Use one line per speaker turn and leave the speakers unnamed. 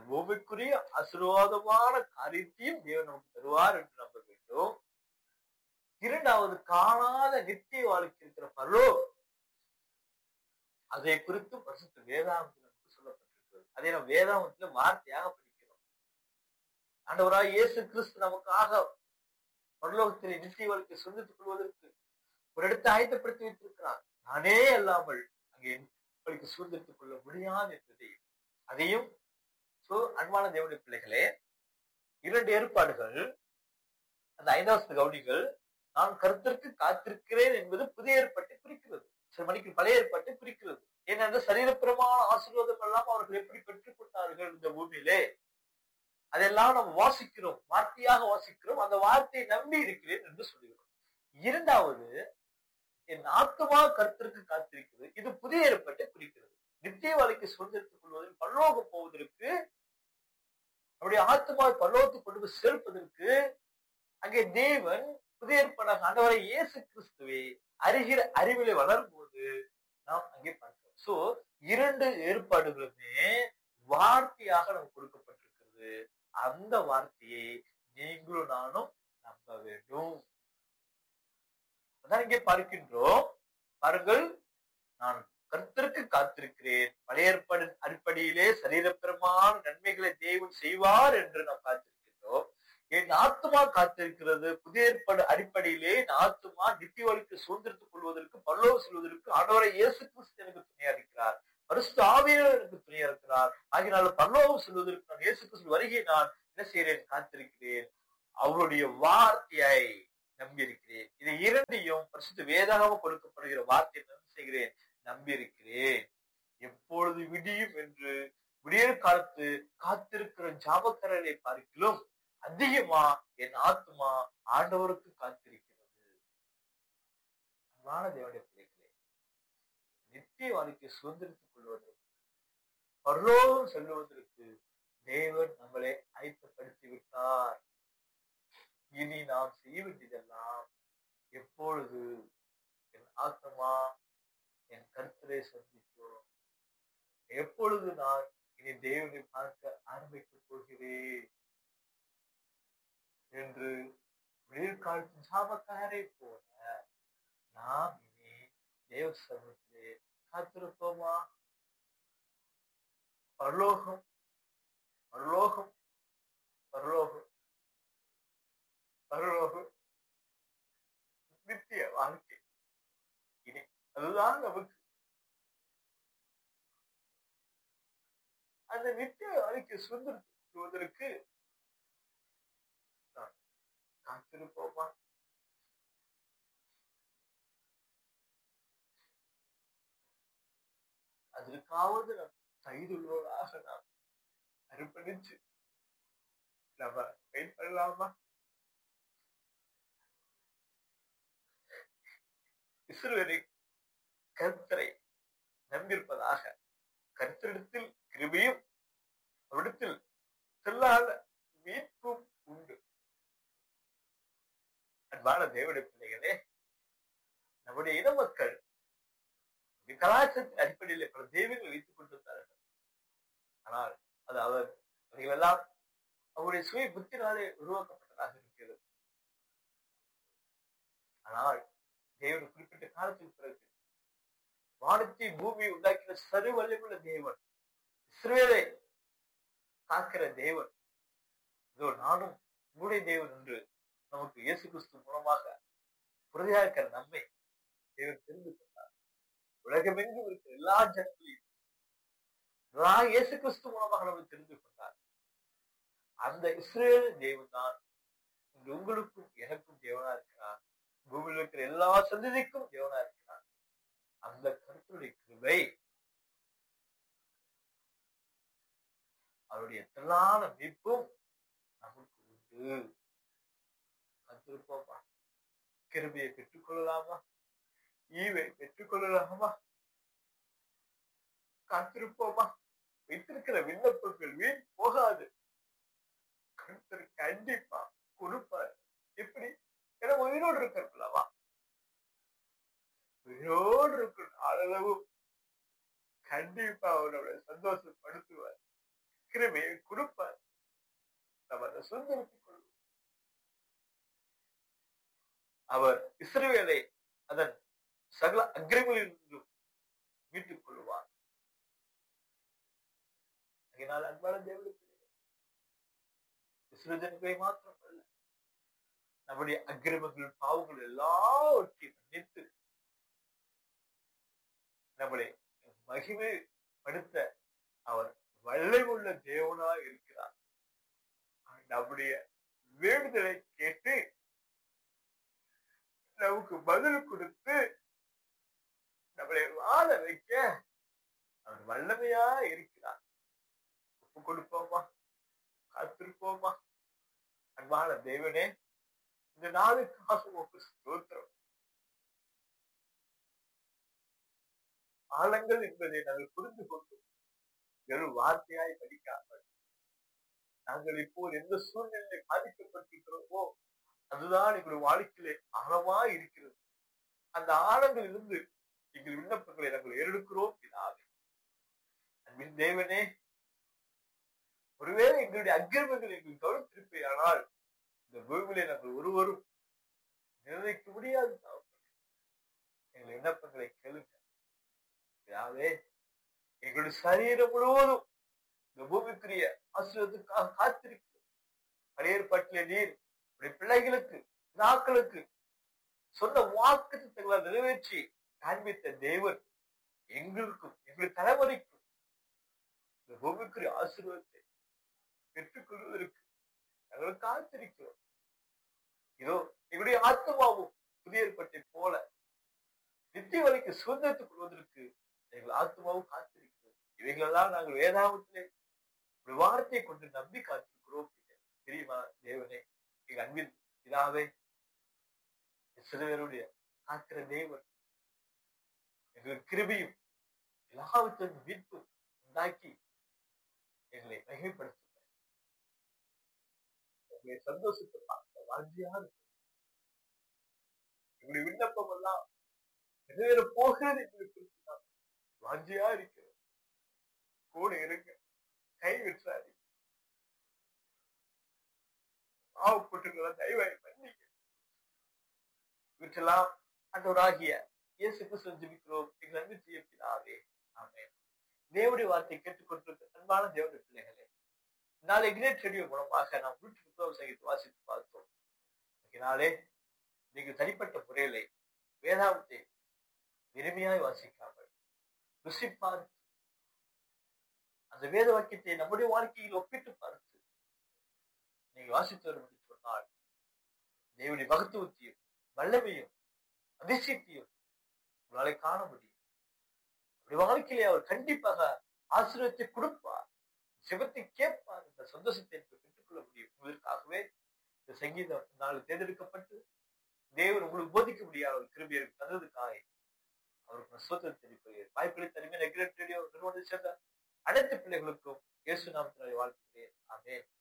பூமிக்குரிய ஆசீர்வாதமான காரியத்தையும் தேவன் நமக்கு தருவார் என்று நம்ப வேண்டும் இரண்டாவது காணாத நித்திய வாழ்க்கை இருக்கிற பரலோ அதை குறித்து பரிசுத்த வேதாந்தத்தில் நமக்கு சொல்லப்பட்டிருக்கிறது அதை நாம் வேதாந்தத்துல வார்த்தையாக படிக்கிறோம் ஆண்டவராய் இயேசு கிறிஸ்து நமக்காக பரலோகத்திலே நித்திய வாழ்க்கை சொந்தத்துக் கொள்வதற்கு ஒரு இடத்தை ஆயத்தப்படுத்தி வைத்திருக்கிறார் நானே அல்லாமல் அங்கே வாழ்க்கை சுதந்திரத்துக் கொள்ள முடியாது என்பதை அதையும் சோ அன்பான தேவனுடைய பிள்ளைகளே இரண்டு ஏற்பாடுகள் அந்த ஐந்தாவது கவுனிகள் நான் கருத்திற்கு காத்திருக்கிறேன் என்பது புதிய ஏற்பாட்டை குறிக்கிறது சில மணிக்கு பழைய ஏற்பாட்டை குறிக்கிறது ஏனென்றால் சரீரப்பிரமான ஆசீர்வாதம் எல்லாம் அவர்கள் எப்படி பெற்றுக் கொண்டார்கள் இந்த பூமியிலே அதெல்லாம் நம்ம வாசிக்கிறோம் வார்த்தையாக வாசிக்கிறோம் அந்த வார்த்தையை நம்பி இருக்கிறேன் என்று சொல்லுகிறோம் இரண்டாவது என் ஆத்மா கருத்திற்கு காத்திருக்கிறது இது புதிய ஏற்பட்டை குறிக்கிறது நித்திய வாழ்க்கை சுதந்திரத்துக் கொள்வதில் பரலோகம் போவதற்கு நம்முடைய ஆத்மாவை பரலோகத்துக்கு கொண்டு போய் சேர்ப்பதற்கு அங்கே தேவன் புதிய ஏற்பாடாக ஆண்டவரை இயேசு கிறிஸ்துவை அறிகிற அறிவிலை வளரும் போது நாம் அங்கே பார்க்கிறோம் சோ இரண்டு ஏற்பாடுகளுமே வார்த்தையாக நமக்கு கொடுக்கப்பட்டிருக்கிறது அந்த வார்த்தையை நீங்களும் நானும் நம்ப வேண்டும் அதான் இங்கே பார்க்கின்றோம் பாருங்கள் நான் கர்த்தருக்கு காத்திருக்கிறேன் பழைய ஏற்பாடு அடிப்படையிலே சரீரப்பிரமான நன்மைகளை தேவன் செய்வார் என்று நாம் காத்திருக்கின்றோம் என் ஆத்மா காத்திருக்கிறது புதிய ஏற்பாடு அடிப்படையிலே என் ஆத்மா நித்திய வழிக்கு சுதந்திரத்துக் கொள்வதற்கு பல்லோக செல்வதற்கு ஆண்டவரை இயேசு கிறிஸ்து எனக்கு துணையா இருக்கிறார் பரிசுத்த ஆவியர் எனக்கு துணையா இருக்கிறார் ஆகினால பல்லோகம் செல்வதற்கு நான் இயேசு கிறிஸ்து வருகை நான் என்ன செய்கிறேன் காத்திருக்கிறேன் அவருடைய வார்த்தையை நம்பியிருக்கிறேன் இது இரண்டையும் பரிசுத்த வேதாக கொடுக்கப்படுகிற வார்த்தையை நம்பி செய்கிறேன் நம்பியிருக்கிறேன் எப்பொழுது விடியும் என்று விடியற் காலத்து காத்திருக்கிற ஜாபக்கரரை பார்க்கிலும் அதிகமா என் ஆத்மா ஆண்டவருக்கு காத்திருக்கிறது அன்பான தேவனுடைய பிள்ளைகளே நித்திய வாழ்க்கை சுதந்திரத்துக் கொள்வதற்கு பரலோகம் செல்வதற்கு தேவன் நம்மளை ஆயத்தப்படுத்தி விட்டார் இனி நாம் செய்ய வேண்டியதெல்லாம் எப்பொழுது என் ஆத்மா என் கருத்தரை சந்திக்கும் எப்பொழுது நான் இனி தேவனை பார்க்க ஆரம்பிக்கப் போகிறேன் என்று விழிர்காலத்தின் சாபக்காரை போல நாம் இனி தேவ சமூகத்திலே காத்திருப்போமா பரலோகம் பரலோகம் பரலோகம் பரலோகம் நித்திய வாழ்க்கை இனி அதுதான் நமக்கு அந்த நித்திய வாழ்க்கை சுதந்திரத்துவதற்கு காத்திருப்போமா அதற்காவது நம் கைதுள்ளோராக நாம் அர்ப்பணிச்சு நம்ம வெயிட் பண்ணலாமா இஸ்ரவேலை கர்த்தரை நம்பியிருப்பதாக கர்த்தரிடத்தில் கிருபையும் அவரிடத்தில் செல்லாத மீட்பும் உண்டு அன்பான தேவனுடைய பிள்ளைகளே நம்முடைய இன மக்கள் கலாச்சாரத்தின் அடிப்படையில் பல தெய்வங்களை வைத்துக் கொண்டிருந்தார்கள் ஆனால் அது அவர் அவைகள் எல்லாம் அவருடைய சுய புத்தினாலே உருவாக்கப்பட்டதாக இருக்கிறது ஆனால் தேவன் குறிப்பிட்ட காலத்துக்கு பிறகு வானத்தை பூமியை உண்டாக்கின சரு வல்லமுள்ள தேவன் இஸ்ரேலை காக்கிற தேவன் இதோ நானும் உங்களுடைய தேவன் என்று நமக்கு இயேசு கிறிஸ்து மூலமாக உறுதியாக இருக்கிற நம்மை தேவன் தெரிந்து கொண்டார் உலகமெங்கும் இருக்கிற எல்லா ஜனங்களையும் நான் இயேசு கிறிஸ்து மூலமாக நம்மை தெரிந்து கொண்டார் அந்த இஸ்ரேல் தேவன் தான் இன்று உங்களுக்கும் எனக்கும் தேவனா இருக்கிறார் பூமியில் இருக்கிற எல்லா சந்ததிக்கும் தேவனா இருக்கிறார் அந்த கருத்துடைய கிருபை அவருடைய திரளான மீட்பும் நமக்கு உண்டு கத்திருப்போமா கிருபையை பெற்றுக்கொள்ளலாமா ஈவை பெற்றுக்கொள்ளலாமா காத்திருப்போமா வைத்திருக்கிற விண்ணப்பங்கள் வீண் போகாது கருத்தர் கண்டிப்பா கொடுப்பார் எப்படி ஏன்னா உயிரோடு இருக்கிறவா உயிரோடு இருக்கிற அளவு கண்டிப்பா அவரோட சந்தோஷப்படுத்துவார் கிருபையை கொடுப்பார் நம்ம அதை சுதந்திரத்துக் கொள்வோம் அவர் இஸ்ரவேலை அதன் சகல அக்கிரமிலிருந்தும் மீட்டுக் கொள்வார் அதனால் அன்பான தேவனுடைய பிள்ளைகள் இஸ்ரஜன்களை மாத்திரம் அல்ல நம்முடைய அக்கிரமங்கள் பாவங்கள் எல்லாவற்றையும் மன்னித்து நம்மளை மகிமைப்படுத்த அவர் வல்லை உள்ள தேவனா இருக்கிறார் நம்முடைய வேண்டுதலை கேட்டு நமக்கு பதில் கொடுத்து நம்மளை வாழ வைக்க அவர் வல்லமையா இருக்கிறார் ஒப்பு கொடுப்போமா காத்திருப்போமா அன்பான தேவனே இந்த நாளுக்காக உங்க ஸ்தோத்திரம் ஆழங்கள் என்பதை நாங்கள் புரிந்து கொண்டோம் வெறும் வார்த்தையாய் படிக்காமல் நாங்கள் இப்போது எந்த சூழ்நிலை பாதிக்கப்பட்டிருக்கிறோமோ அதுதான் எங்களுடைய வாழ்க்கையிலே ஆழமா இருக்கிறது அந்த ஆழங்களிலிருந்து எங்கள் விண்ணப்பங்களை நாங்கள் ஏறெடுக்கிறோம் பிதாவே அன்பின் தேவனே ஒருவேளை எங்களுடைய அக்கிரமங்கள் எங்கள் கவனித்திருப்பே ஆனால் இந்த பூமியிலே நாங்கள் ஒருவரும் நிர்ணயிக்க முடியாது எங்கள் விண்ணப்பங்களை கேளுங்க பிதாவே எங்களுடைய சரீரம் முழுவதும் இந்த பூமிக்குரிய ஆசிரியத்துக்காக காத்திருக்கிறோம் பழைய ஏற்பாட்டிலே நீர் உடைய பிள்ளைகளுக்கு பிதாக்களுக்கு சொன்ன வாக்கு திட்டங்களை நிறைவேற்றி காண்பித்த தேவன் எங்களுக்கும் எங்களுடைய தலைமுறைக்கும் இந்த பூமிக்குரிய ஆசீர்வாதத்தை பெற்றுக்கொள்வதற்கு நாங்கள் காத்திருக்கிறோம் இதோ எங்களுடைய ஆத்மாவும் புதிய ஏற்பட்டை போல நித்திய வரைக்கு சுதந்திரத்துக் கொள்வதற்கு எங்கள் ஆத்மாவும் காத்திருக்கிறோம் இவைகளெல்லாம் நாங்கள் வேதாமத்திலே ஒரு வார்த்தையை கொண்டு நம்பி காத்திருக்கிறோம் தெரியுமா தேவனே எங்க அன்பின் இதாவே சிறுவருடைய காக்கிற தேவன் எங்கள் கிருபியும் எல்லாவற்றின் மீட்பும் உண்டாக்கி எங்களை மகிமைப்படுத்துங்க எங்களை சந்தோஷத்தை பார்க்க வாஞ்சியா இருக்கு எங்களுடைய விண்ணப்பம் எல்லாம் நிறைவேற போகிறது எங்களுக்கு வாஞ்சியா இருக்கிறது கூட இருங்க கை விட்டுறாரு பாவப்பட்டுள்ள தயவாய் மன்னிங்க இவற்றெல்லாம் அன்றவராகிய இயேசு கிறிஸ்து ஜெபிக்கிறோம் எங்கள் அன்பு செய்ய பிதாவே ஆமே தேவடைய வார்த்தை கேட்டுக்கொண்டிருக்க அன்பான தேவடைய பிள்ளைகளே நாளை இக்னேட் ரேடியோ மூலமாக நாம் நூற்றி முப்பது சங்கீதத்தை வாசித்து பார்த்தோம் இதனாலே நீங்கள் தனிப்பட்ட முறையிலே வேதாந்தத்தை எளிமையாய் வாசிக்காமல் ருசி பார்த்து அந்த வேத வாக்கியத்தை நம்முடைய வாழ்க்கையில் ஒப்பிட்டு பார்த்து நீங்க வாசித்து வரும் என்று சொன்னால் தேவனுடைய மகத்துவத்தையும் வல்லமையும் அதிசயத்தையும் உங்களால காண முடியும் அப்படி வாழ்க்கையிலே அவர் கண்டிப்பாக ஆசீர்வத்தை கொடுப்பார் சிவத்தை கேட்பார் இந்த சந்தோஷத்தை எனக்கு பெற்றுக்கொள்ள முடியும் என்பதற்காகவே இந்த சங்கீதம் நாள் தேர்ந்தெடுக்கப்பட்டு தேவன் உங்களுக்கு போதிக்க முடியாத ஒரு கிருபியருக்கு தந்ததுக்காக அவருக்கு சோதனை தெரிவிக்கிறேன் வாய்ப்புகளை தனிமையான ரேடியோ நிறுவனத்தை சேர்ந்த அனைத்து பிள்ளைகளுக்கும் இயேசு நாமத்தினாலே வாழ்த்துகிறேன் ஆமென்